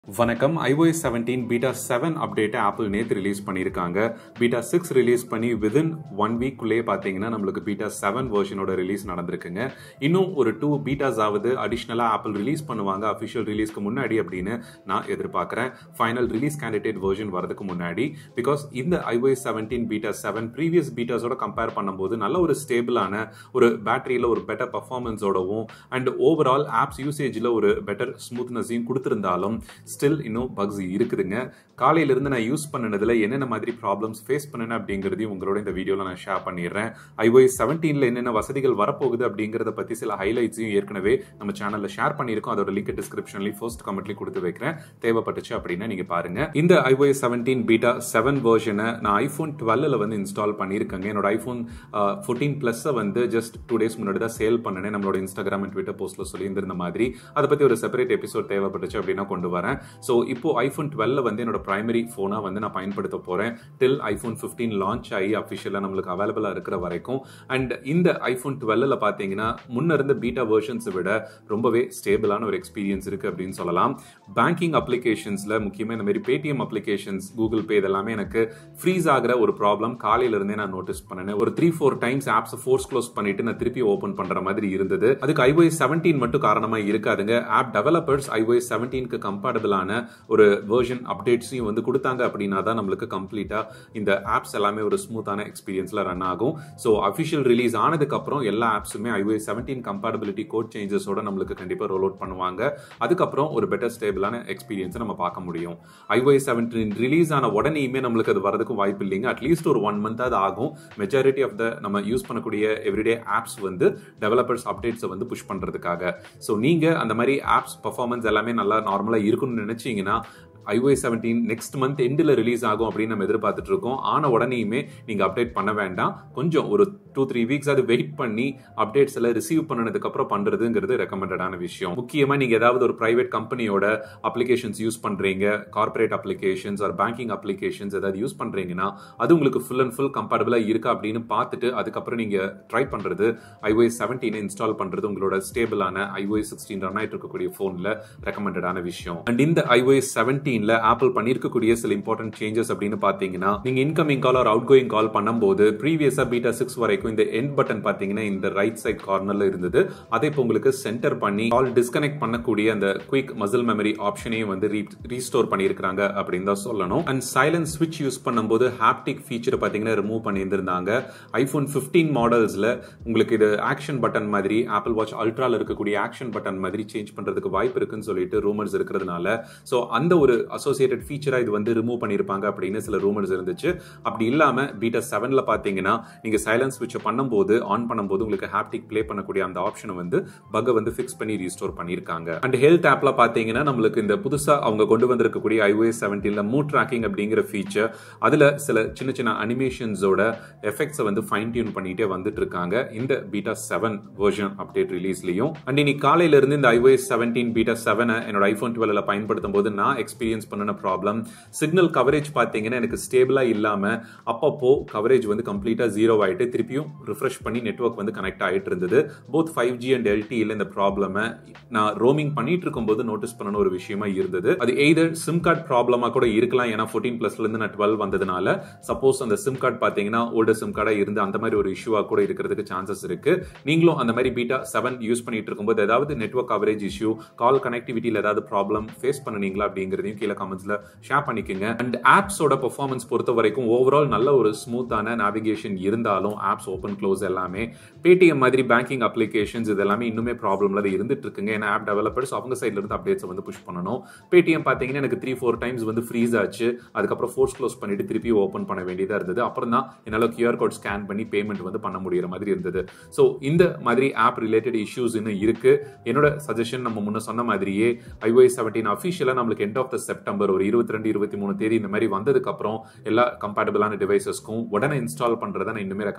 வணக்கம் iOS 17 beta seven அப்டேட்டை Apple நேற்று ரிலீஸ் பண்ணியிருக்காங்க பீட்டா சிக்ஸ் ரிலீஸ் பண்ணி விதின் ஒன் வீக்குள்ளேயே பார்த்தீங்கன்னா நம்மளுக்கு பீட்டா செவன் வெர்ஷனோட ரிலீஸ் நடந்திருக்குங்க இன்னும் ஒரு டூ பீட்டாஸ் ஆகுது அடிஷ்னலாக ஆப்பிள் ரிலீஸ் பண்ணுவாங்க அஃபிஷியல் ரிலீஸ்க்கு முன்னாடி அப்படின்னு நான் எதிர்பார்க்குறேன் ஃபைனல் ரிலீஸ் கேண்டிடேட் வெர்ஷன் வரதுக்கு முன்னாடி பிகாஸ் இந்த iOS 17 பீட்டா செவன் ப்ரீவியஸ் பீட்டாஸோட கம்பேர் பண்ணும்போது நல்ல ஒரு ஸ்டேபிளான ஒரு பேட்டரியில் ஒரு பெட்டர் பர்ஃபார்மன்ஸோடவும் அண்ட் ஓவரால் ஆப்ஸ் யூசேஜில் ஒரு பெட்டர் ஸ்மூத்னஸையும் கொடுத்துருந்தாலும் ஸ்டில் இன்னும் பக்ஸ் இருக்குதுங்க காலையிலிருந்து நான் யூஸ் பண்ணினதுல என்னென்ன மாதிரி ப்ராப்ளம்ஸ் ஃபேஸ் பண்ணினேன் அப்படிங்கிறதையும் உங்களோட இந்த வீடியோவில் நான் ஷேர் பண்ணிடுறேன் iOS 17ல என்னென்ன வசதிகள் வரப்போகுது அப்படிங்கிறத பற்றி சில ஹைலைட்ஸையும் ஏற்கனவே நம்ம சேனலில் ஷேர் பண்ணியிருக்கோம் அதோட லிங்க் டிஸ்கிரிப்ஷன்லையும் ஃபர்ஸ்ட் கமெண்ட்லையும் கொடுத்து வைக்கிறேன் தேவைப்பட்டுச்சு அப்படின்னா நீங்கள் பாருங்க இந்த iOS 17 பீட்டா செவன் வெர்ஷனை நான் ஐஃபோன் டுவெல்ல வந்து இன்ஸ்டால் பண்ணியிருக்கேங்க என்னோட ஐஃபோன் ஃபோர்டீன் ப்ளஸ்ஸை வந்து ஜஸ்ட் டூ டேஸ் முன்னாடி தான் சேல் பண்ணினேன் நம்மளோட இன்ஸ்டாகிராம் அண்ட் ட்விட்டர் போஸ்ட்டில் சொல்லியிருந்த மாதிரி அதை பற்றி ஒரு செப்பரேட் எபிசோட் தேவைப்பட்டுச்சு அப்படின்னா கொண்டு வரேன் ஸோ இப்போ ஐஃபோன் டுவெல்ல வந்து என்னோட பிரைமரி ஃபோனாக வந்து நான் பயன்படுத்த போகிறேன் டில் ஐஃபோன் ஃபிஃப்டீன் லான்ச் ஆகி அஃபிஷியலாக நம்மளுக்கு அவைலபிளாக இருக்கிற வரைக்கும் அண்ட் இந்த ஐஃபோன் டுவெல்ல பார்த்தீங்கன்னா முன்ன இருந்த பீட்டா வெர்ஷன்ஸை விட ரொம்பவே ஸ்டேபிளான ஒரு எக்ஸ்பீரியன்ஸ் இருக்குது அப்படின்னு சொல்லலாம் பேங்கிங் அப்ளிகேஷன்ஸில் முக்கியமாக இந்த மாதிரி பேடிஎம் அப்ளிகேஷன்ஸ் கூகுள் பே இதெல்லாமே எனக்கு ஃப்ரீஸ் ஆகிற ஒரு ப்ராப்ளம் காலையிலிருந்தே நான் நோட்டீஸ் பண்ணினேன் ஒரு த்ரீ ஃபோர் டைம்ஸ் ஆப்ஸை ஃபோர்ஸ் க்ளோஸ் பண்ணிட்டு நான் திருப்பி ஓப்பன் பண்ணுற மாதிரி இருந்தது அதுக்கு iOS 17 மட்டும் காரணமாக இருக்காதுங்க ஆப் டெவலப்பர்ஸ் iOS 17க்கு கம்பேட்டபிளான ஒரு வெர்ஷன் அப்டேட்ஸையும் வந்து கொடுத்தாங்க அப்படின்னா தான் நம்மளுக்கு கம்ப்ளீட்டாக இந்த ஆப்ஸ் எல்லாமே ஒரு ஸ்மூத்தான எக்ஸ்பீரியன்ஸில் ரன் ஆகும் ஸோ அஃபிஷியல் ரிலீஸ் ஆனதுக்கப்புறம் எல்லா ஆப்ஸுமே iOS 17 கம்பேட்டபிலிட்டி கோட் சேஞ்சஸோட நம்மளுக்கு கண்டிப்பாக ரோல் அவுட் பண்ணுவாங்க அதுக்கப்புறம் ஒரு பெட்டர் ஸ்டேபிளான எக்ஸ்பீரியன்ஸை நம்ம பார்க்க முடியும் iOS 17 ரிலீஸ் ஆன உடனேயுமே நம்மளுக்கு அது வரதுக்கும் வாய்ப்பு இல்லைங்க அட்லீஸ்ட் ஒரு ஒன் மந்த் அது ஆகும் மெஜாரிட்டி ஆஃப் த நம்ம யூஸ் பண்ணக்கூடிய எவ்ரிடே ஆப்ஸ் வந்து டெவலப்பர்ஸ் அப்டேட்ஸை வந்து புஷ் பண்ணுறதுக்காக ஸோ நீங்கள் அந்த மாதிரி ஆப்ஸ் பர்ஃபார்மன்ஸ் எல்லாமே நல்லா நார்மலாக இருக்குன்னு நினச்சிங்கன்னா iOS 17 நெக்ஸ்ட் மந்த் எண்டில் ரிலீஸ் ஆகும் அப்படின்னு நம்ம எதிர்பார்த்துட்டு இருக்கோம் ஆன உடனேயுமே நீங்கள் அப்டேட் பண்ண வேண்டாம் கொஞ்சம் ஒரு டூ த்ரீ வீக்ஸ் அது வெயிட் பண்ணி அப்டேட்ஸ் எல்லாம் ரிசீவ் பண்ணதுக்கு அப்புறம் பண்ணுறதுங்கிறது ரெக்கமெண்டடான விஷயம் முக்கியமாக நீங்கள் ஏதாவது ஒரு ப்ரைவேட் கம்பெனியோட அப்ளிகேஷன்ஸ் யூஸ் பண்ணுறீங்க corporate applications or banking applications ஏதாவது யூஸ் பண்ணுறீங்கன்னா அது உங்களுக்கு ஃபுல் அண்ட் ஃபுல் கம்பேட்டபிளாக இருக்கா அப்படின்னு பார்த்துட்டு அதுக்கப்புறம் நீங்கள் ட்ரை பண்ணுறது iOS 17 இன்ஸ்டால் பண்ணுறது உங்களோட ஸ்டேபிளான iOS 16 ரன் ஆகிட்டு இருக்கக்கூடிய ஃபோனில் ரெக்கமெண்டடான விஷயம் அண்ட் இந்த iOS 17 ல ஆப்பிள் பண்ணிருக்கக்கூடிய சில இம்பார்ட்டன்ட் சேஞ்சஸ் அப்படின்னு பாத்தீங்கன்னா நீங்க incoming call or outgoing call பண்ணும்போது ப்ரீவியஸா பீட்டா சிக்ஸ் வரைக்கும் இந்த எண்ட் பட்டன் பாத்தீங்கன்னா இந்த ரைட் சைட் கார்னர்ல இருந்தது அதை இப்போ உங்களுக்கு சென்டர் பண்ணி கால் டிஸ்கனெக்ட் பண்ணக்கூடிய அந்த குயிக் மசில் மெமரி ஆப்ஷனையும் வந்து ரீஸ்டோர் பண்ணியிருக்காங்க அப்படின்னு தான் சொல்லணும் அண்ட் சைலன்ஸ் ஸ்விட்ச் யூஸ் பண்ணும்போது ஹாப்டிக் ஃபீச்சர் பாத்தீங்கன்னா ரிமூவ் பண்ணியிருந்திருந்தாங்க ஐபோன் பிப்டீன் மாடல்ஸ்ல உங்களுக்கு இது ஆக்ஷன் பட்டன் மாதிரி ஆப்பிள் வாட்ச் அல்ட்ரால இருக்கக்கூடிய ஆக்ஷன் பட்டன் மாதிரி சேஞ்ச் பண்றதுக்கு வாய்ப்பு இருக்குன்னு சொல்லிட்டு ரூமர்ஸ் இருக்கிறதுனால ஸோ அந்த ஒரு அசோசியேட்டட் ஃபீச்சராக இது வந்து ரிமூவ் பண்ணியிருப்பாங்க அப்படின்னு சில ரூமர்ஸ் இருந்துச்சு அப்படி இல்லாமல் பீட்டா செவனில் பார்த்தீங்கன்னா நீங்கள் சைலன்ஸ் ஸ்விட்சை பண்ணும்போது ஆன் பண்ணும்போது உங்களுக்கு ஹாப்டிக் ப்ளே பண்ணக்கூடிய அந்த ஆப்ஷனை வந்து பக்கை வந்து ஃபிக்ஸ் பண்ணி ரீஸ்டோர் பண்ணியிருக்காங்க அண்ட் ஹெல்த் ஆப்பில் பார்த்தீங்கன்னா நம்மளுக்கு இந்த புதுசாக அவங்க கொண்டு வந்திருக்கக்கூடிய iOS 17ல மூட் ட்ராக்கிங் அப்படிங்கிற ஃபீச்சர் அதில் சில சின்ன சின்ன அனிமேஷன்ஸோட எஃபெக்ட்ஸை வந்து ஃபைன் டியூன் பண்ணிட்டே வந்துட்டு இருக்காங்க இந்த பீட்டா செவன் வெர்ஷன் அப்டேட் ரிலீஸ்லையும் அண்ட் இன்னைக்கு காலையில இருந்து இந்த iOS 17 பீட்டா செவனை என்னோட ஐஃபோன் டுவெல்ல பயன்படுத்தும் போது நான் எக்ஸ்பீரியன்ஸ் பண்ணின ப்ராப்ளம் சிக்னல் கவரேஜ் பார்த்தீங்கன்னா எனக்கு ஸ்டேபிளாக இல்லாமல் அப்பப்போ கவரேஜ் வந்து கம்ப்ளீட்டாக ஜீரோ ஆகிட்டு திருப்பியும் ரிஃப்ரெஷ் பண்ணி நெட்ஒர்க் வந்து கனெக்ட் ஆகிட்டு இருந்தது போத் ஃபைவ் ஜி அண்ட் எல்டியில் இந்த ப்ராப்ளமை நான் ரோமிங் பண்ணிட்டு இருக்கும்போது நோட்டீஸ் பண்ணன ஒரு விஷயமா இருந்தது அது எய்தர் சிம் கார்டு ப்ராப்ளமாக கூட இருக்கலாம் ஏன்னா ஃபோர்டீன் ப்ளஸ்லேருந்து நான் டுவெல் வந்ததுனால சப்போஸ் அந்த சிம் கார்டு பார்த்தீங்கன்னா ஓல்டர் சிம் கார்டாக இருந்து அந்த மாதிரி ஒரு இஷ்யூவாக கூட இருக்கிறதுக்கு சான்சஸ் இருக்கு நீங்களும் அந்த மாதிரி பீட்டா செவன் யூஸ் பண்ணிட்டு இருக்கும்போது ஏதாவது நெட்ஒர்க் கவரேஜ் இஷ்யூ கால் கனெக்டிவிட்டியில் ஏதாவது ப்ராப்ளம் ஃபேஸ் பண்ணுனீங்களா அப்படிங்கிறதையும் கீழே கமெண்ட்ஸ்ல ஷேர் பண்ணிக்கோங்க அண்ட் ஆப்ஸோட பெர்ஃபார்மன்ஸ் பொறுத்த வரைக்கும் ஓவரால் நல்ல ஒரு ஸ்மூத்தான நேவிகேஷன் இருந்தாலும் ஆப்ஸ் ஓப்பன் க்ளோஸ் எல்லாமே பேடிஎம் மாதிரி பேங்கிங் அப்ளிகேஷன்ஸ் இது எல்லாமே இன்னுமே ப்ராப்ளம்ல அது இருந்துட்டு இருக்குங்க ஏன்னா ஆப் டெவலப்பர்ஸ் அவங்க சைட்ல இருந்து அப்டேட்ஸ் வந்து புஷ் பண்ணணும் பேடிஎம் பார்த்தீங்கன்னா எனக்கு த்ரீ ஃபோர் டைம்ஸ் வந்து ஃப்ரீஸ் ஆச்சு அதுக்கப்புறம் ஃபோர்ஸ் க்ளோஸ் பண்ணிட்டு திருப்பி ஓப்பன் பண்ண வேண்டியதாக இருந்தது அப்புறம் தான் என்னால் கியூஆர் கோட் ஸ்கேன் பண்ணி பேமெண்ட் வந்து பண்ண முடிகிற மாதிரி இருந்தது ஸோ இந்த மாதிரி ஆப் ரிலேட்டட் இஷ்யூஸ் இன்னும் இருக்கு என்னோட சஜஷன் நம்ம முன்ன சொன்ன மாதிரியே iOS 17 அஃபிஷியலாக நம்மளுக்கு எண்ட் ஆஃப் த செப்டம்பர் ஒரு இருபத்தி ரெண்டு இருபத்தி மூணு தேதி இந்த மாதிரி வந்ததுக்கு அப்புறம் எல்லா கம்பேட்டபிளான டிவைசஸ்க்கும் உடனே இன்ஸ்டால் பண்றதை நான் இன்னுமே ரெக்கமெண்ட் பண்ண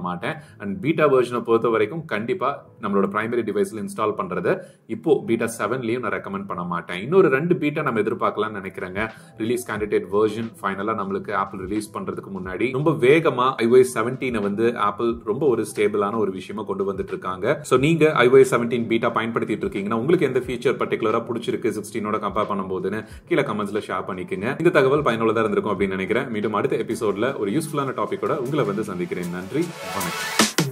மாட்டேன் அண்ட் பீட்டா வெர்ஷனை பொறுத்த வரைக்கும் கண்டிப்பா நம்மளோட பிரைமரி டிவைஸ்ல இன்ஸ்டால் பண்றத இப்போ பீட்டா செவன்லயும் நான் ரெக்கமெண்ட் பண்ண மாட்டேன் இன்னொரு ரெண்டு பீட்டா நம்ம எதிர்பார்க்கலாம்னு நினைக்கிறேங்க ரிலீஸ் கேண்டிடேட் வெர்ஷன் ஃபைனலா நம்மளுக்கு ஆப்பிள் ரிலீஸ் பண்றதுக்கு முன்னாடி ரொம்ப வேகமா iOS 17 வந்து ஆப்பிள் ரொம்ப ஒரு ஸ்டேபிளான ஒரு விஷயமா கொண்டு வந்துட்டு இருக்காங்க சோ நீங்க iOS 17 பீட்டா பயன்படுத்திட்டு இருக்கீங்கன்னா உங்களுக்கு எந்த ஃபீச்சர் பர்டிகுலரா பிடிச்சிருக்கு சிக்ஸ்டீனோட கம்பேர் பண்ணும்போதுன்னு கீழே கமெண்ட்ஸ்ல ஷேர் பண்ணிக்கோங்க இந்த தகவல் பயனுள்ளதா இருந்திருக்கும் அப்படின்னு நினைக்கிறேன் மீண்டும் அடுத்த எபிசோட்ல ஒரு யூஸ்ஃபுல்லான டாபிக்கோட உங்களை வந்து சந்திக்கிறேன் நன்றி வணக்கம்